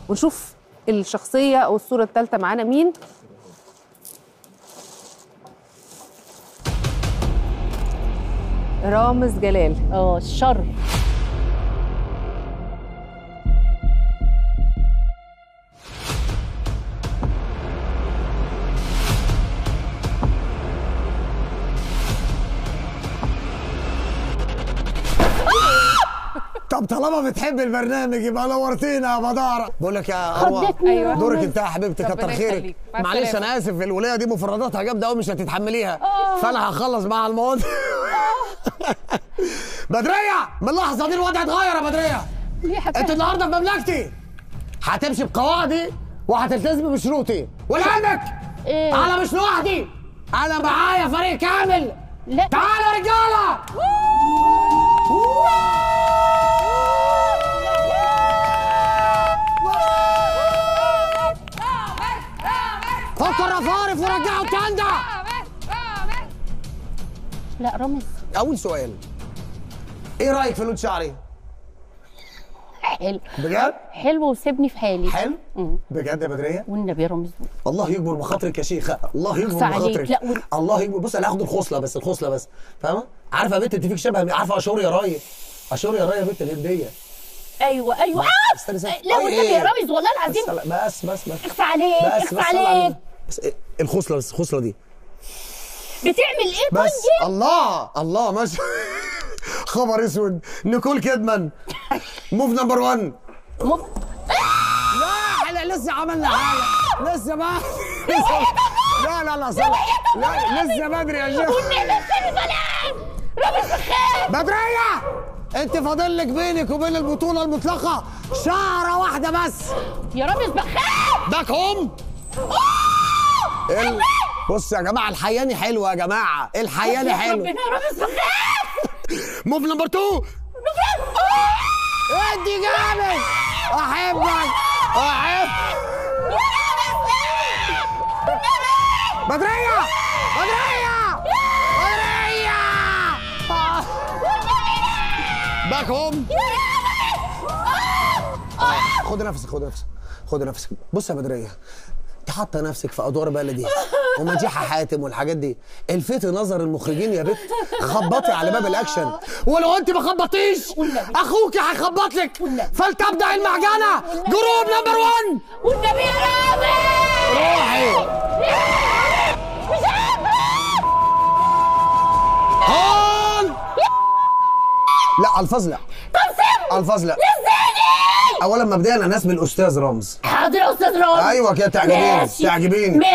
ونشوف الشخصيه او الصوره الثالثه معانا مين رامز جلال اه الشر طب طالما بتحب البرنامج يبقى نورتينا يا بدارة بقول لك يا اروى خضتني يا أيوة. دورك رامز. انت يا حبيبتي ربنا كتر خيرك يخليك. مع معلش السلامة. انا اسف الولايه دي مفرداتها جامده قوي مش هتتحمليها فانا هخلص مع المواضيع بدريه من اللحظه دي الوضع اتغير يا بدريه ليه انت حكايه النهارده في مملكتي هتمشي بقواعدي وهتلتزمي بشروطي ولعلمك إيه؟ انا مش لوحدي انا معايا فريق كامل لا تعالوا يا رجاله فكر رفارف ورجعوا التاندا لا رامز اول سؤال ايه رايك في لون شعري حلو بجد حلو وسيبني في حالي حلو مم. بجد يا بدريه والنبي يا رامز الله يكبر بخاطرك يا شيخه الله يكبر أخصى عليك. بخاطرك لا، وال- الله يكبر بص انا هاخد الخصله بس الخصله بس فاهمه عارفه يا بنت انت فيك شبه عارفه اشور يا راي اشور يا راي يا بنت الهنديه ايوه ايوه آه! استني استني لا والنبي يا رامز والله العظيم بس بس بس بس اخفى عليك بس اخفى بس عليك بس إيه، الخصله بس الخصله دي بتعمل ايه بس طيب الله الله ماشي خبر اسود نيكول كيدمان موف نمبر 1 مف... لا احنا لسه عملنا حاجه لسه ما لسه لا لا لا صح لا لسه بدري يا شيخ رامز بخير بدريه انت فاضل لك بينك وبين البطوله المطلقه شعره واحده بس يا رامز بخير باك هوم ال... بص يا جماعه الحياني حلوه يا جماعه الحياني حلو ربنا يا رامز بخير موف نمبر 2 ادي جامد احبك احب بدريه بدريه بدريه باك هوم خد نفسك خد نفسك خد نفسك بص يا بدريه انت حاطه نفسك في ادوار بلدي ومديحه حاتم والحاجات دي الفت نظر المخرجين يا بت خبطي على باب الاكشن ولو انت ما خبطتيش اخوك هيخبط لك فلتبدا المعجنه جروب نمبر 1 والنبي يا رامز روحي هون لا الفاظ لا الفاظ لا اولا مبدئيا انا اسمي الاستاذ رمز حاضر يا استاذ رامز ايوه كده تعجبيني ماشي. تعجبيني